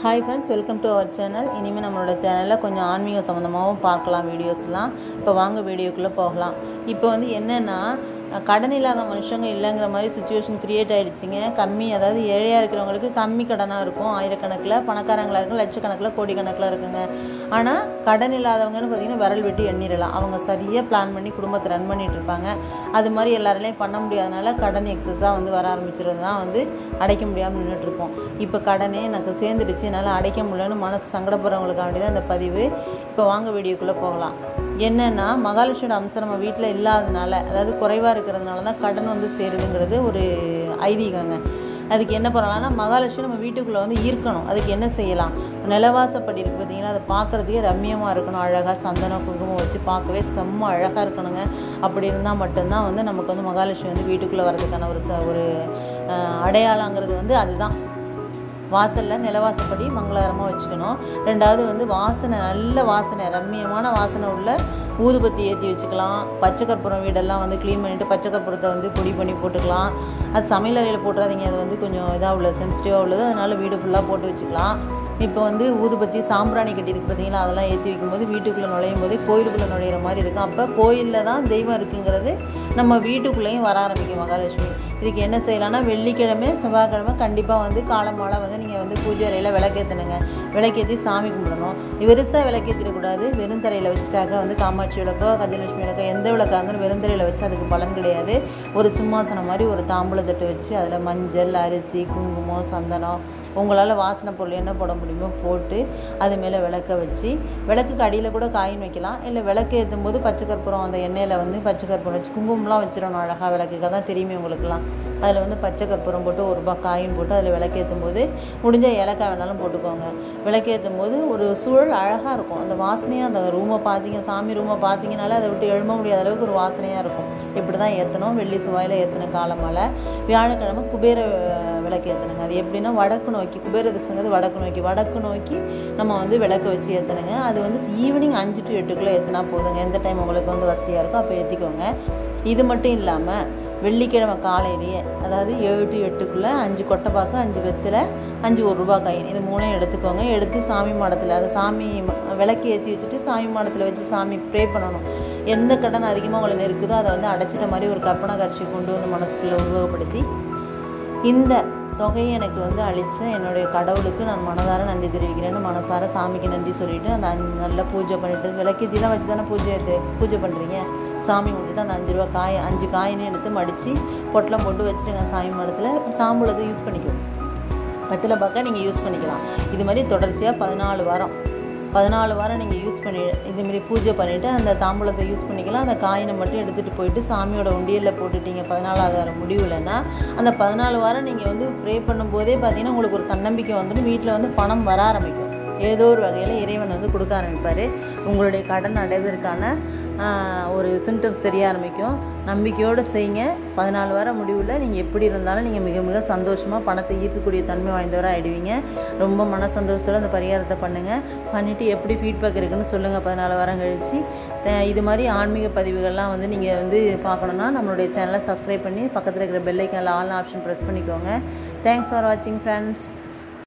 hi friends welcome to our channel இனிமேல் நம்மளோட சேனலில் கொஞ்சம் ஆன்மீக சம்மந்தமாகவும் பார்க்கலாம் வீடியோஸ்லாம் இப்போ வாங்க வீடியோக்குள்ளே போகலாம் இப்போ வந்து என்னென்னா கடன் இல்லாத மனுஷங்க இல்லைங்கிற மாதிரி சுச்சுவேஷன் க்ரியேட் ஆகிடுச்சிங்க கம்மி அதாவது ஏழையாக இருக்கிறவங்களுக்கு கம்மி கடனாக இருக்கும் ஆயிரக்கணக்கில் பணக்காரங்களாக இருக்கும் லட்சக்கணக்கில் கோடிக்கணக்கில் இருக்குங்க ஆனால் கடன் இல்லாதவங்கன்னு பார்த்தீங்கன்னா விரல் வெட்டி எண்ணிடலாம் அவங்க சரியாக பிளான் பண்ணி குடும்பத்தை ரன் பண்ணிட்டு இருப்பாங்க அது மாதிரி எல்லாராலையும் பண்ண முடியாதனால கடன் எக்ஸஸாக வந்து வர ஆரம்பிச்சிருது தான் வந்து அடைக்க முடியாமல் நின்றுட்டுருப்போம் இப்போ கடனே எனக்கு சேர்ந்துடுச்சு என்னால் அடைக்க முடியலன்னு மனசு சங்கடப்படுறவங்களுக்காண்டி தான் இந்த பதிவு இப்போ வாங்க வீடியோக்குள்ளே போகலாம் என்னென்னா மகாலட்சுமியோட அம்சம் நம்ம வீட்டில் இல்லாதனால அதாவது குறைவாக இருக்கிறதுனால தான் கடன் வந்து சேருதுங்கிறது ஒரு ஐதீகங்க அதுக்கு என்ன பண்ணலாம்னா மகாலட்சுமி நம்ம வீட்டுக்குள்ளே வந்து ஈர்க்கணும் அதுக்கு என்ன செய்யலாம் நிலவாசப்படி இருக்கு பார்த்தீங்கன்னா அதை பார்க்குறதுக்கே ரம்மியமாக இருக்கணும் அழகாக சந்தனம் குங்குமம் வச்சு பார்க்கவே செம்ம அழகாக இருக்கணுங்க அப்படி இருந்தால் மட்டும்தான் வந்து நமக்கு வந்து மகாலட்சுமி வந்து வீட்டுக்குள்ளே வர்றதுக்கான ஒரு ச ஒரு அடையாளங்கிறது வந்து அதுதான் வாசலில் நிலவாசப்படி மங்களகரமாக வச்சுக்கணும் ரெண்டாவது வந்து வாசனை நல்ல வாசனை ரம்மியமான வாசனை உள்ள ஊதுபத்தி ஏற்றி வச்சுக்கலாம் பச்சை கற்பூரம் வீடெல்லாம் வந்து க்ளீன் பண்ணிவிட்டு பச்சை கற்பூரத்தை வந்து பொடி பண்ணி போட்டுக்கலாம் அது சமையலறையில் போட்டுறாதீங்க அது வந்து கொஞ்சம் இதாக உள்ளது சென்சிட்டிவாக உள்ளது அதனால் வீடு ஃபுல்லாக போட்டு வச்சுக்கலாம் இப்போ வந்து ஊதுபத்தி சாம்பிராணி கட்டியிருக்கு பார்த்தீங்களா அதெல்லாம் ஏற்றி வைக்கும்போது வீட்டுக்குள்ளே நுழையும் போதே கோயிலுக்குள்ளே நுழையிற மாதிரி இருக்கும் அப்போ கோயிலில் தான் தெய்வம் இருக்குங்கிறது நம்ம வீட்டுக்குள்ளேயும் வர ஆரம்பிக்கும் மகாலட்சுமி இதுக்கு என்ன செய்யலாம்னா வெள்ளிக்கிழமை செவ்வாய்க்கிழமை கண்டிப்பாக வந்து காலமாலை வந்து நீங்கள் வந்து பூஜை அறையில் விளக்கேற்றணுங்க விளக்கேற்றி சாமி கும்பிடணும் வெறுசாக விளக்கேற்றிடக்கூடாது வெறும் தரையில் வச்சுட்டாக்க வந்து காமாட்சி விளக்கோ கஜலட்சுமி விளக்கோ எந்த விளக்காக இருந்தாலும் வெறும் தரையில் வச்சு அதுக்கு பலன் கிடையாது ஒரு சிம்மாசனம் மாதிரி ஒரு தாம்பூல தட்டு வச்சு அதில் மஞ்சள் அரிசி குங்குமம் சந்தனம் உங்களால் வாசனை பொருள் என்ன போட முடியுமோ போட்டு அது மேலே விளக்க வச்சு விளக்குக்கு அடியில் கூட காயின் வைக்கலாம் இல்லை விளக்கு ஏற்றும் போது பச்சை கற்பூரம் அந்த எண்ணெயில் வந்து பச்சை கற்பூரம் வச்சு குங்குமம்லாம் வச்சிடணும் அழகாக விளக்குக்கு தான் தெரியுமே உங்களுக்குலாம் அதில் வந்து பச்சை கற்பூரம் போட்டு ஒரு ரூபா காயின் போட்டு அதில் விளக்கேற்றும் போது முடிஞ்ச ஏலக்காய் வேணாலும் போட்டுக்கோங்க விளக்கேற்றும் போது ஒரு சூழல் அழகாக இருக்கும் அந்த வாசனையாக அந்த ரூமை பார்த்தீங்க சாமி ரூமை பார்த்தீங்கனாலே அதை விட்டு எழும்ப முடியாத அளவுக்கு ஒரு வாசனையாக இருக்கும் இப்படி தான் ஏற்றணும் வெள்ளி செவ்வாயில் ஏற்றணும் காலமால் வியாழக்கிழமை குபேர விளக்கு ஏற்றணுங்க அது எப்படின்னா வடக்கு நோக்கி குபேர திசைங்கிறது வடக்கு நோக்கி வடக்கு நோக்கி நம்ம வந்து விளக்கு வச்சு ஏற்றணுங்க அது வந்து ஈவினிங் அஞ்சு டு எட்டுக்குள்ளே ஏற்றினா போதுங்க எந்த டைம் உங்களுக்கு வந்து வசதியாக இருக்கோ அப்போ ஏற்றிக்கோங்க இது மட்டும் இல்லாமல் வெள்ளிக்கிழமை காலையிலேயே அதாவது ஏழு டு எட்டுக்குள்ளே அஞ்சு கொட்டைப்பாக்கு அஞ்சு வெத்தில் அஞ்சு ஒரு ரூபா காயின் இது மூணையும் எடுத்துக்கோங்க எடுத்து சாமி மாடத்தில் அதை சாமி விளக்கு ஏற்றி வச்சுட்டு சாமி மாடத்தில் வச்சு சாமி ப்ரே பண்ணணும் எந்த கடன் அதிகமாக உங்களை நெருக்குதோ அதை வந்து அடைச்சிட்ட மாதிரி ஒரு கற்பனை காட்சி கொண்டு வந்து மனசுக்குள்ளே உருவகப்படுத்தி இந்த தொகையை எனக்கு வந்து அழித்த என்னுடைய கடவுளுக்கு நான் மனதார நன்றி தெரிவிக்கிறேன்னு மனசார சாமிக்கு நன்றி சொல்லிவிட்டு அந்த அஞ்சு நல்லா பூஜை பண்ணிவிட்டு விளக்கேற்றி தான் வச்சு தானே பூஜை பூஜை பண்ணுறீங்க சாமி கும்பிட்டுட்டு அந்த அஞ்சு ரூபா காய் அஞ்சு காயினே எடுத்து மடித்து பொட்டலம் போட்டு வச்சுருங்க சாமி மடத்தில் தாம்பூலத்தை யூஸ் பண்ணிக்கும் வெத்தலை பார்க்க நீங்கள் யூஸ் பண்ணிக்கலாம் இது மாதிரி தொடர்ச்சியாக பதினாலு வாரம் பதினாலு வாரம் நீங்கள் யூஸ் பண்ணி இதுமாரி பூஜை பண்ணிவிட்டு அந்த தாம்பூலத்தை யூஸ் பண்ணிக்கலாம் அந்த காயினை மட்டும் எடுத்துகிட்டு போயிட்டு சாமியோட உண்டியலில் போட்டுட்டீங்க பதினாலாவது வாரம் முடிவுலன்னா அந்த பதினாலு வாரம் நீங்கள் வந்து ப்ரே பண்ணும்போதே பார்த்தீங்கன்னா உங்களுக்கு ஒரு தன்னம்பிக்கை வந்துட்டு வீட்டில் வந்து பணம் வர ஆரம்பிக்கும் ஏதோ ஒரு வகையில் இறைவன் வந்து கொடுக்க ஆரம்பிப்பார் உங்களுடைய கடன் அடைவதற்கான ஒரு சிம்டம்ஸ் தெரிய ஆரம்பிக்கும் நம்பிக்கையோடு செய்யுங்க பதினாலு வாரம் முடிவில் நீங்கள் எப்படி இருந்தாலும் நீங்கள் மிக மிக சந்தோஷமாக பணத்தை ஈர்க்கக்கூடிய தன்மை வாய்ந்தவராக ஆகிடுவீங்க ரொம்ப மன சந்தோஷத்தோடு அந்த பரிகாரத்தை பண்ணுங்கள் பண்ணிவிட்டு எப்படி ஃபீட்பேக் இருக்குன்னு சொல்லுங்கள் பதினாலு வாரம் கழித்து இது மாதிரி ஆன்மீக பதிவுகள்லாம் வந்து நீங்கள் வந்து பார்க்கணுன்னா நம்மளுடைய சேனலை சப்ஸ்கிரைப் பண்ணி பக்கத்தில் இருக்கிற பெல்லைக்கனில் ஆல் ஆப்ஷன் ப்ரெஸ் பண்ணிக்கோங்க தேங்க்ஸ் ஃபார் வாட்சிங் ஃப்ரெண்ட்ஸ்